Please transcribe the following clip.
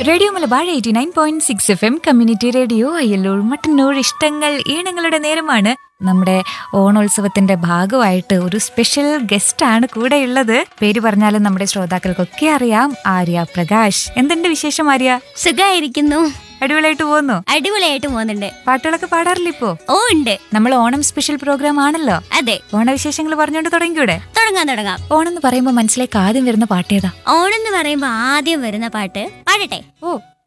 radio Malabar eighty nine point six F M community radio Ayyallur Mattannur ഇഷ്ടങ്ങൾ ഈണങ്ങളുടെ നേരമാണ് നമ്മുടെ ഓണോത്സവത്തിന്റെ ഭാഗമായിട്ട് ഒരു സ്പെഷ്യൽ ഗസ്റ്റ് ആണ് കൂടെ ഉള്ളത് പേര് പറഞ്ഞാലും നമ്മുടെ ശ്രോതാക്കൾക്കൊക്കെ അറിയാം ആര്യ പ്രകാശ് എന്തുണ്ട് വിശേഷം ആര്യ സുഖായിരിക്കുന്നു അടിപൊളിയായിട്ട് പോകുന്നു അടിപൊളിയായിട്ട് പോകുന്നുണ്ട് പാട്ടുകളൊക്കെ പാടാറില്ല ഇപ്പോ ഓ ഉണ്ട് നമ്മൾ ഓണം സ്പെഷ്യൽ പ്രോഗ്രാം ആണല്ലോ അതെ ഓണവിശേഷങ്ങൾ പറഞ്ഞുകൊണ്ട് തുടങ്ങിക്കൂടെ തുടങ്ങാം തുടങ്ങാം ഓണം എന്ന് പറയുമ്പോൾ മനസ്സിലേക്ക് ആദ്യം വരുന്ന പാട്ടേതാ ഓണം എന്ന് പറയുമ്പോ ആദ്യം വരുന്ന പാട്ട് പാടട്ടെ ഓ